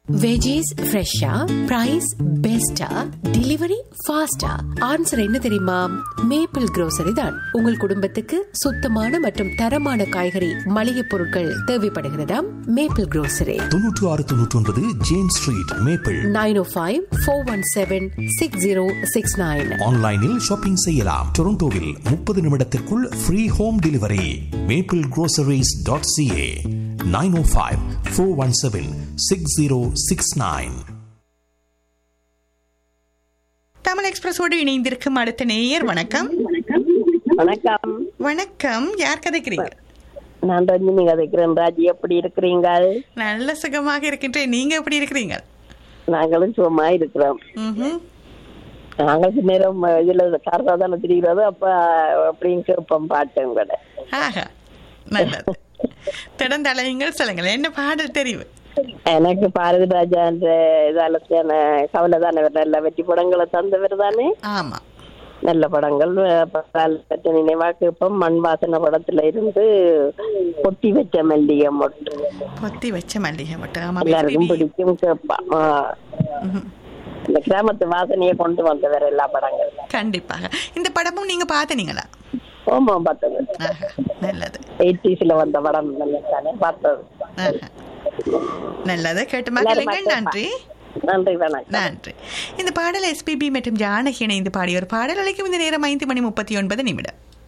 Veggies ஃப்ரெஷ்ஷா price பெஸ்டா delivery ஃபாஸ்டா ஆன்சர் என்ன தெரியுமா மேப்பிள் grocery தான் உங்கள் குடும்பத்துக்கு சுத்தமான மற்றும் தரமான காய்கறி மளிகை பொருட்கள் தேவைப்படுகிறதாம் மேப்பிள் grocery தொன்னூற்று ஆறு தொன்னூற்றி ஒன்பது James street Maple nine O five four one seven six zero six nine ஆன்லைனில் ஷாப்பிங் செய்யலாம் டொரண்டோவில் முப்பது நிமிடத்திற்குள் free home delivery Maple groceries.ca dot CA nine O five four one seven six zero six nine Tamil எக்ஸ்பிரஸோடு இணைந்திருக்கும் அடுத்த நேயர் வணக்கம் வணக்கம் வணக்கம் யார் கதைக்கிறீங்க நான் ரஞ்சினி கதைக்கிறேன் ராஜி எப்படி இருக்கிறீங்க நல்ல சுகமாக இருக்கின்றேன் நீங்க எப்படி இருக்கிறீங்க நாங்களும் சும்மா இருக்கிறோம் ம்ஹும். நாங்களுக்கு நேரம் இதுல காரதா தானே தெரிகிறது அப்ப அப்படின்னு கேட்போம் பாட்டும் கூட ஆஹா நல்லது திடந்தலையுங்கள் சொல்லுங்கள் என்ன பாடல் தெரிவு எனக்கு பாரதி ராஜா என்ற இதால தானே கவலை தானே நல்ல வெற்றி படங்களை தந்தவர் தானே ஆமா நல்ல படங்கள் பட்டால் பெற்ற நினைவாக்கு இப்ப மண் வாசனை படத்துல இருந்து கொட்டி வச்ச மல்லிகை மொட்டு பொத்தி வச்ச மல்லிகை மட்டும் ஆமா எல்லாருக்கும் SPB. பிடிக்கும் கேட்பான் ஆ. ம்ஹும். இந்த கிராமத்து வாசனையை கொண்டு வந்தவர் எல்லா படங்கள்ல கண்டிப்பாக இந்த படமும் நீங்க பார்த்தனீங்களா ஓமா பார்த்தது ஆஹா நல்லது எயிட்டிஸ்ல வந்த படம் தானே பார்த்தது ஆஹா நல்லது கேட்டு எல்லாரும் மகிழுங்கள் பார்க்கலாம். நன்றி நன்றி வணக்கம் நன்றி இந்த பாடல் எஸ்பிபி மற்றும் ஜானகி இணைந்து பாடிய ஒரு பாடல் அழைக்கும் இந்த நேரம் ஐந்து மணி முப்பத்தி ஒன்பது நிமிடம்